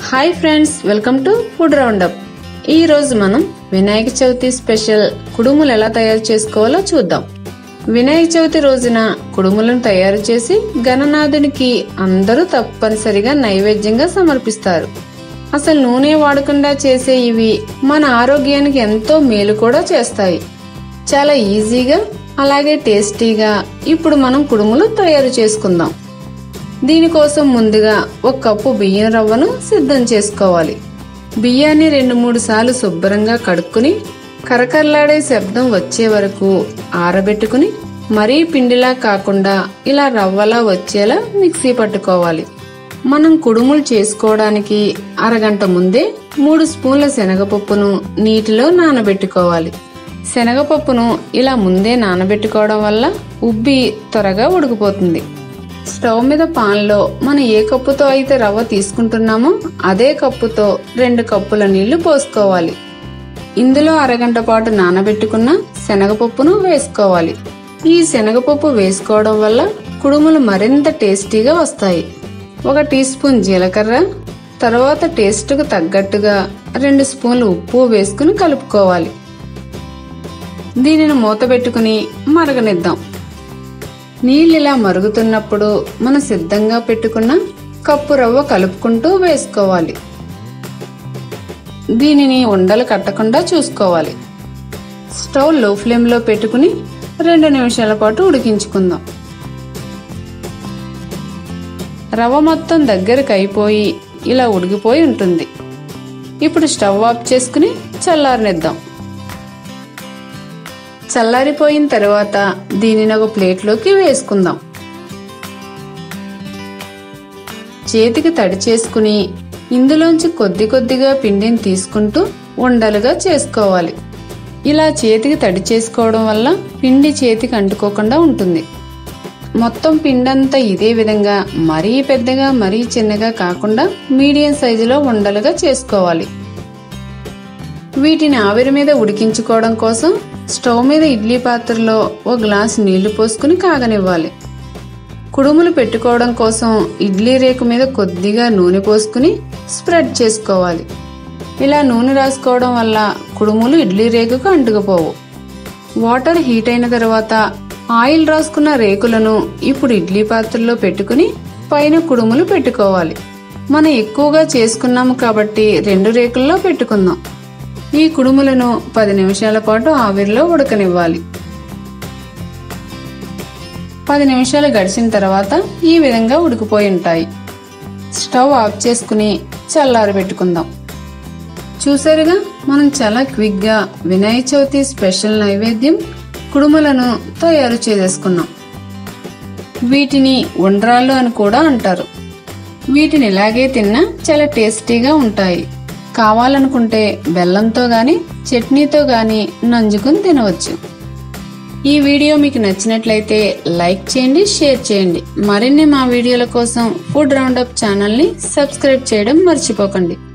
hi friends welcome to food roundup ఈ రోజు మనం వినాయక చవితి స్పెషల్ కుడుములు ఎలా తయారు చేసుకోవాలో చూద్దాం వినాయక చవితి రోజున కుడుములను తయారు చేసి గణనాథునికి అందరూ తప్పనిసరిగా నైవేద్యంగా సమర్పిస్తారు అసలు నూనె వాడకుండా చేసే ఇవి మన ఆరోగ్యానికి ఎంతో మేలు కూడా చేస్తాయి చాలా ఈజీగా అలాగే టేస్టీగా ఇప్పుడు మనం కుడుములు తయారు చేసుకుందాం దీనికోసం ముందుగా ఒక కప్పు బియ్యం రవ్వను సిద్ధం చేసుకోవాలి బియ్యాన్ని రెండు మూడు సార్లు శుభ్రంగా కడుక్కుని కరకరలాడే శబ్దం వచ్చే వరకు ఆరబెట్టుకుని మరీ పిండిలా కాకుండా ఇలా రవ్వలా వచ్చేలా మిక్సీ పట్టుకోవాలి మనం కుడుములు చేసుకోవడానికి అరగంట ముందే మూడు స్పూన్ల శనగపప్పును నీటిలో నానబెట్టుకోవాలి శనగపప్పును ఇలా ముందే నానబెట్టుకోవడం వల్ల ఉబ్బి త్వరగా ఉడికిపోతుంది స్టవ్ మీద పాన్లో మనం ఏ కప్పుతో అయితే రవ్వ తీసుకుంటున్నామో అదే కప్పుతో రెండు కప్పుల నీళ్లు పోసుకోవాలి ఇందులో అరగంట పాటు నానబెట్టుకున్న శనగపప్పును వేసుకోవాలి ఈ శనగపప్పు వేసుకోవడం వల్ల కుడుములు మరింత టేస్టీగా వస్తాయి ఒక టీ స్పూన్ జీలకర్ర తర్వాత టేస్ట్కు తగ్గట్టుగా రెండు స్పూన్లు ఉప్పు వేసుకుని కలుపుకోవాలి దీనిని మూత పెట్టుకుని మరగనిద్దాం నీళ్ళు ఇలా మరుగుతున్నప్పుడు మనం సిద్ధంగా పెట్టుకున్న కప్పు రవ్వ కలుపుకుంటూ వేసుకోవాలి దీనిని ఉండలు కట్టకుండా చూసుకోవాలి స్టవ్ లో ఫ్లేమ్లో పెట్టుకుని రెండు నిమిషాల పాటు ఉడికించుకుందాం రవ్వ మొత్తం దగ్గరకు అయిపోయి ఇలా ఉడికిపోయి ఉంటుంది ఇప్పుడు స్టవ్ ఆఫ్ చేసుకుని చల్లారనిద్దాం చల్లారిపోయిన తర్వాత దీనిని ఒక ప్లేట్లోకి వేసుకుందాం చేతికి తడి చేసుకుని ఇందులోంచి కొద్ది కొద్దిగా పిండిని తీసుకుంటూ ఉండలుగా చేసుకోవాలి ఇలా చేతికి తడి చేసుకోవడం వల్ల పిండి చేతికి అంటుకోకుండా ఉంటుంది మొత్తం పిండంతా ఇదే విధంగా మరీ పెద్దగా మరీ చిన్నగా కాకుండా మీడియం సైజులో ఉండలుగా చేసుకోవాలి వీటిని ఆవిరి మీద ఉడికించుకోవడం కోసం స్టవ్ మీద ఇడ్లీ పాత్రలో ఓ గ్లాస్ నీళ్లు పోసుకుని కాగనివ్వాలి కుడుములు పెట్టుకోవడం కోసం ఇడ్లీ రేకు మీద కొద్దిగా నూనె పోసుకుని స్ప్రెడ్ చేసుకోవాలి ఇలా నూనె రాసుకోవడం వల్ల కుడుములు ఇడ్లీ రేకుకు అంటుకుపోవు వాటర్ హీట్ అయిన తర్వాత ఆయిల్ రాసుకున్న రేకులను ఇప్పుడు ఇడ్లీ పాత్రలో పెట్టుకుని పైన కుడుములు పెట్టుకోవాలి మనం ఎక్కువగా చేసుకున్నాము కాబట్టి రెండు రేకుల్లో పెట్టుకుందాం ఈ కుడుములను పది నిమిషాల పాటు ఆవిరిలో ఉడకనివ్వాలి పది నిమిషాలు గడిచిన తర్వాత ఈ విధంగా ఉడికిపోయి ఉంటాయి స్టవ్ ఆఫ్ చేసుకుని చల్లారబెట్టుకుందాం చూసారుగా మనం చాలా క్విక్గా వినాయక చవితి స్పెషల్ నైవేద్యం కుడుములను తయారు చేసేసుకున్నాం వీటిని ఉండ్రాళ్ళు అని కూడా అంటారు వీటిని ఇలాగే తిన్నా చాలా టేస్టీగా ఉంటాయి కావాలనుకుంటే బెల్లంతో గాని చట్నీతో గాని నంజుకుని తినవచ్చు ఈ వీడియో మీకు నచ్చినట్లయితే లైక్ చేయండి షేర్ చేయండి మరిన్ని మా వీడియోల కోసం ఫుడ్ రౌండప్ ఛానల్ని సబ్స్క్రైబ్ చేయడం మర్చిపోకండి